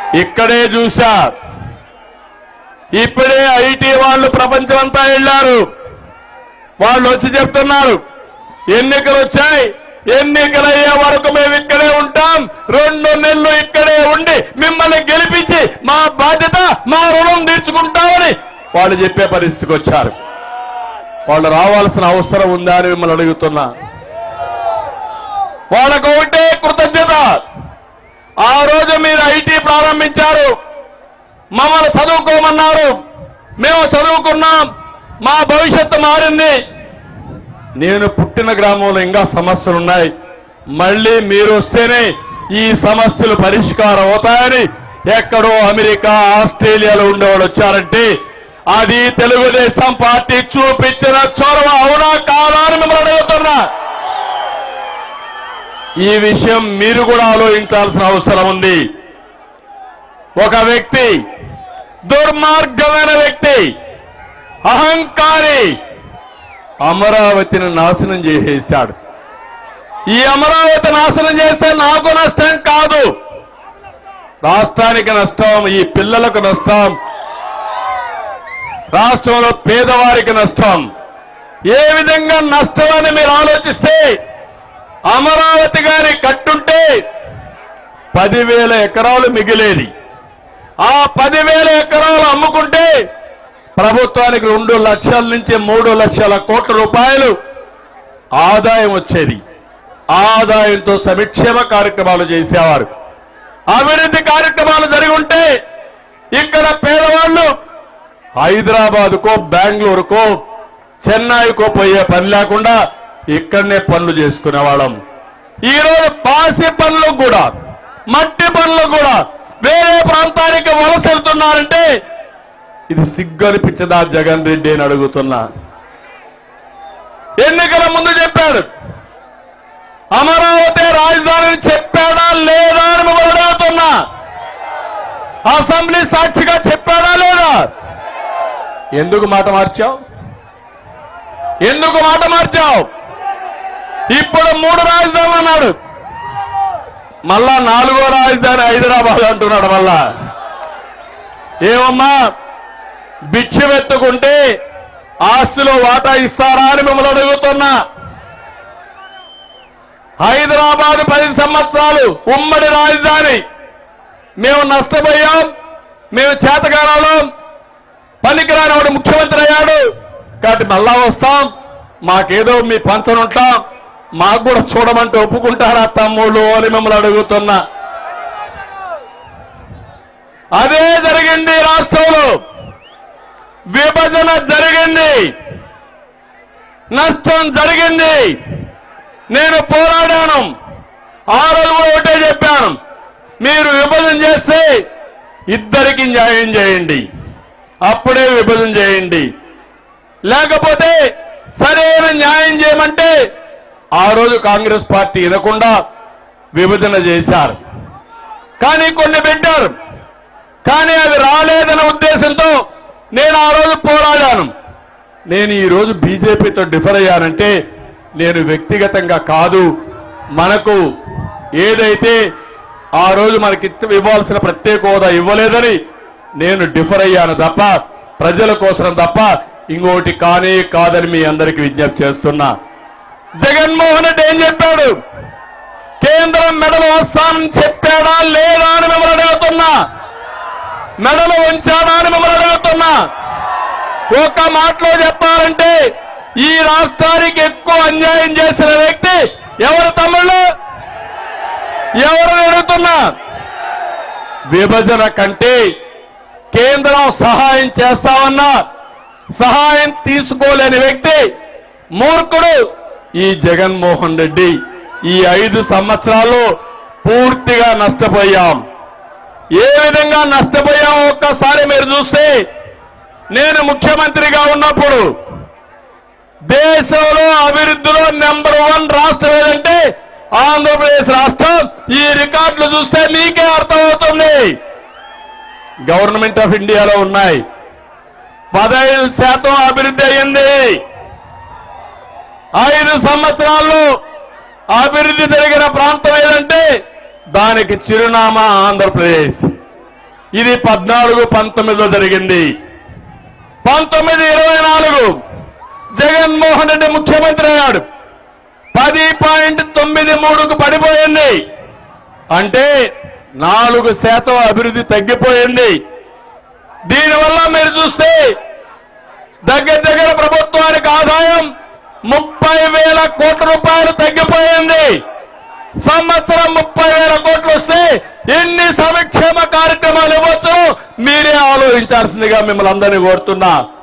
ఇక్కడే చూశా ఇప్పుడే ఐటీ వాళ్ళు ప్రపంచం అంతా వెళ్ళారు వాళ్ళు వచ్చి చెప్తున్నారు ఎన్నికలు వచ్చాయి ఎన్నికలు అయ్యే వరకు మేము ఇక్కడే ఉంటాం రెండు నెలలు ఇక్కడే ఉండి మిమ్మల్ని గెలిపించి మా బాధ్యత మా రుణం తీర్చుకుంటామని వాళ్ళు చెప్పే పరిస్థితికి వచ్చారు వాళ్ళు రావాల్సిన అవసరం ఉందా అని మిమ్మల్ని అడుగుతున్నా వాళ్ళకు ఒకటే కృతజ్ఞత ఆ రోజు మీరు ఐటీ ప్రారంభించారు మమ్మల్ని చదువుకోమన్నారు మేము చదువుకున్నాం మా భవిష్యత్తు మారింది నేను పుట్టిన గ్రామంలో ఇంకా సమస్యలు ఉన్నాయి మళ్ళీ మీరు వస్తేనే ఈ సమస్యలు పరిష్కారం అవుతాయని ఎక్కడో అమెరికా ఆస్ట్రేలియాలో ఉండేవాడు వచ్చారంటే అది తెలుగుదేశం పార్టీ చూపించిన చొరవ అవునా కాదా అని మిమ్మల్ని అడుగుతున్నా ఈ విషయం మీరు కూడా ఆలోచించాల్సిన అవసరం ఉంది ఒక వ్యక్తి దుర్మార్గమైన వ్యక్తి అహంకారి అమరావతిని నాశనం చేసేశాడు ఈ అమరావతి నాశనం చేస్తే నాకు నష్టం కాదు రాష్ట్రానికి నష్టం ఈ పిల్లలకు నష్టం రాష్ట్రంలో పేదవారికి నష్టం ఏ విధంగా నష్టం అని మీరు ఆలోచిస్తే అమరావతి గారి కట్టుంటే పదివేల ఎకరాలు మిగిలేది ఆ పదివేల ఎకరాలు అమ్ముకుంటే ప్రభుత్వానికి రెండు లక్షల నుంచి మూడు లక్షల కోట్ల రూపాయలు ఆదాయం వచ్చేది ఆదాయంతో సంక్షేమ కార్యక్రమాలు చేసేవారు అభివృద్ధి కార్యక్రమాలు జరిగి ఉంటే ఇక్కడ పేదవాళ్ళు హైదరాబాద్కో బెంగళూరుకో చెన్నైకో పోయే పని లేకుండా ఇక్కడనే పనులు చేసుకునేవాళ్ళం ఈరోజు పాసి పనులు కూడా మట్టి పనులు కూడా వేరే ప్రాంతానికి వలస వెళ్తున్నారంటే ఇది సిగ్గు అనిపించదా జగన్ రెడ్డి అని అడుగుతున్నా ఎన్నికల ముందు చెప్పాడు అమరావతి రాజధాని అని చెప్పాడా లేదా అని మిమ్మల్ని అడుగుతున్నా అసెంబ్లీ సాక్షిగా చెప్పాడా లేదా ఎందుకు మాట మార్చావు ఎందుకు మాట మార్చావు ఇప్పుడు మూడు రాజధానులు అన్నాడు మళ్ళా నాలుగో రాజధాని హైదరాబాద్ అంటున్నాడు మళ్ళా ఏమమ్మా భిక్షమెత్తుకుంటే ఆస్తిలో వాటా ఇస్తారా అని మిమ్మల్ని అడుగుతున్నా హైదరాబాద్ పది సంవత్సరాలు ఉమ్మడి రాజధాని మేము నష్టపోయాం మేము చేతగానాలం పనికిరాని వాడు ముఖ్యమంత్రి అయ్యాడు కాబట్టి మళ్ళా వస్తాం మాకేదో మీ పంచను ఉంటాం మాకు కూడా చూడమంటే ఒప్పుకుంటారా తమ్ముళ్ళు అని మిమ్మల్ని అడుగుతున్నా అదే జరిగింది రాష్ట్రంలో విభజన జరిగింది నష్టం జరిగింది నేను పోరాడాను ఆ రోజు కూడా ఒకటే చెప్పాను మీరు విభజన చేస్తే ఇద్దరికి న్యాయం చేయండి అప్పుడే విభజన చేయండి లేకపోతే సరైన న్యాయం చేయమంటే ఆ రోజు కాంగ్రెస్ పార్టీ వినకుండా విభజన చేశారు కానీ కొన్ని పెట్టారు కానీ అవి రాలేదనే ఉద్దేశంతో నేను ఆ రోజు పోరాడాను నేను ఈ రోజు బీజేపీతో డిఫర్ అయ్యానంటే నేను వ్యక్తిగతంగా కాదు మనకు ఏదైతే ఆ రోజు మనకి ఇచ్చ- ఇవ్వాల్సిన ప్రత్యేక హోదా ఇవ్వలేదని నేను డిఫర్ అయ్యాను తప్ప ప్రజల కోసం తప్ప ఇంకోటి కానే కాదని మీ అందరికి విజ్ఞప్తి చేస్తున్నా జగన్మోహన్ రెడ్డి ఏం చెప్పాడు కేంద్రం మెడలు వస్తానని చెప్పాడా లేదా అని మిమ్మల్ని అడుగుతున్నా మెడలు ఉంచాడా అని మిమ్మల్ని అడుగుతున్నా ఒక మాటలో చెప్పాలంటే ఈ రాష్ట్రానికి ఎక్కువ అన్యాయం చేసిన వ్యక్తి ఎవరు తమ్ముళ్ళు ఎవరు అడుగుతున్నా విభజన కంటే కేంద్రం సహాయం చేస్తామన్నా సహాయం తీసుకోలేని వ్యక్తి మూర్ఖుడు ఈ జగన్మోహన్ రెడ్డి ఈ ఐదు సంవత్సరాలు పూర్తిగా నష్టపోయాం ఏ విధంగా నష్టపోయామో ఒక్కసారి మీరు చూస్తే నేను ముఖ్యమంత్రిగా ఉన్నప్పుడు దేశంలో అభివృద్ధిలో నెంబర్ వన్ రాష్ట్రం ఏదంటే ఆంధ్రప్రదేశ్ రాష్ట్రం ఈ రికార్డులు చూస్తే మీకే అర్థమవుతుంది గవర్నమెంట్ ఆఫ్ ఇండియాలో ఉన్నాయి పదహైదు శాతం అభివృద్ధి అయ్యింది ఐదు సంవత్సరాల్లో అభివృద్ధి జరిగిన ప్రాంతం ఏదంటే దానికి చిరునామా ఆంధ్రప్రదేశ్ ఇది పద్నాలుగు పంతొమ్మిదిలో జరిగింది పంతొమ్మిది ఇరవై నాలుగు జగన్మోహన్ రెడ్డి ముఖ్యమంత్రి అయ్యాడు పది పాయింట్ తొమ్మిది మూడుకు పడిపోయింది అంటే నాలుగు శాతం అభివృద్ధి తగ్గిపోయింది దీనివల్ల మీరు చూస్తే దగ్గర దగ్గర ప్రభుత్వానికి ఆదాయం ముప్పై వేల కోట్ల రూపాయలు తగ్గిపోయింది సంవత్సరం ముప్పై వేల కోట్లు వస్తే ఎన్ని సంక్షేమ కార్యక్రమాలు ఇవ్వచ్చు మీరే ఆలోచించాల్సిందిగా మిమ్మల్ని అందరినీ కోరుతున్నా